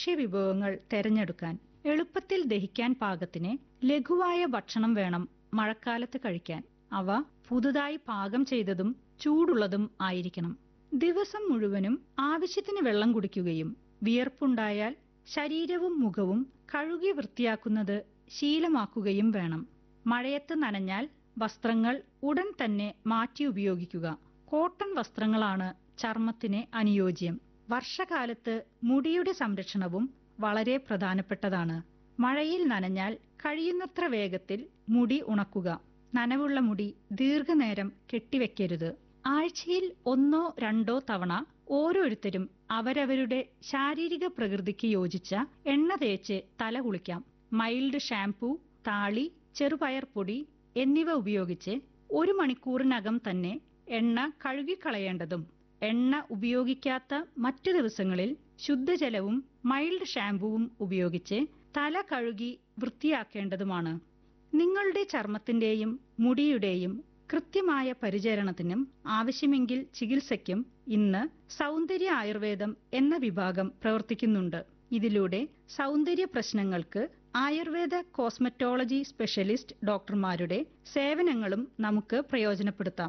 ഭക്ഷ്യവിഭവങ്ങൾ തെരഞ്ഞെടുക്കാൻ എളുപ്പത്തിൽ ദഹിക്കാൻ പാകത്തിന് ലഘുവായ ഭക്ഷണം വേണം മഴക്കാലത്ത് കഴിക്കാൻ അവ പുതുതായി പാകം ചെയ്തതും ചൂടുള്ളതും ആയിരിക്കണം ദിവസം മുഴുവനും ആവശ്യത്തിന് വെള്ളം കുടിക്കുകയും വിയർപ്പുണ്ടായാൽ ശരീരവും മുഖവും കഴുകി വൃത്തിയാക്കുന്നത് ശീലമാക്കുകയും വേണം മഴയത്ത് നനഞ്ഞാൽ വസ്ത്രങ്ങൾ ഉടൻ തന്നെ മാറ്റി ഉപയോഗിക്കുക കോട്ടൺ വസ്ത്രങ്ങളാണ് ചർമ്മത്തിന് അനുയോജ്യം വർഷകാലത്ത് മുടിയുടെ സംരക്ഷണവും വളരെ പ്രധാനപ്പെട്ടതാണ് മഴയിൽ നനഞ്ഞാൽ കഴിയുന്നത്ര വേഗത്തിൽ മുടി ഉണക്കുക നനവുള്ള മുടി ദീർഘനേരം കെട്ടിവെക്കരുത് ആഴ്ചയിൽ ഒന്നോ രണ്ടോ തവണ ഓരോരുത്തരും അവരവരുടെ ശാരീരിക പ്രകൃതിക്ക് യോജിച്ച എണ്ണ തേച്ച് തല കുളിക്കാം മൈൽഡ് ഷാംപൂ താളി ചെറുപയർ പൊടി എന്നിവ ഉപയോഗിച്ച് ഒരു മണിക്കൂറിനകം തന്നെ എണ്ണ കഴുകിക്കളയേണ്ടതും എണ്ണ ഉപയോഗിക്കാത്ത മറ്റു ദിവസങ്ങളിൽ ശുദ്ധജലവും മൈൽഡ് ഷാംപൂവും ഉപയോഗിച്ച് തല കഴുകി വൃത്തിയാക്കേണ്ടതുമാണ് നിങ്ങളുടെ ചർമ്മത്തിന്റെയും മുടിയുടെയും കൃത്യമായ പരിചരണത്തിനും ആവശ്യമെങ്കിൽ ചികിത്സയ്ക്കും ഇന്ന് സൗന്ദര്യ ആയുർവേദം എന്ന വിഭാഗം പ്രവർത്തിക്കുന്നുണ്ട് ഇതിലൂടെ സൗന്ദര്യ പ്രശ്നങ്ങൾക്ക് ആയുർവേദ കോസ്മറ്റോളജി സ്പെഷ്യലിസ്റ്റ് ഡോക്ടർമാരുടെ സേവനങ്ങളും നമുക്ക് പ്രയോജനപ്പെടുത്താം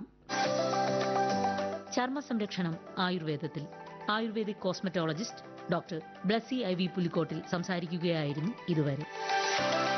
ചർമ്മ സംരക്ഷണം ആയുർവേദത്തിൽ Ayurvedic cosmetologist doctor Blessy I V Pulikottil സംസാരിക്കുകയായിരുന്നു ഇതുവരെ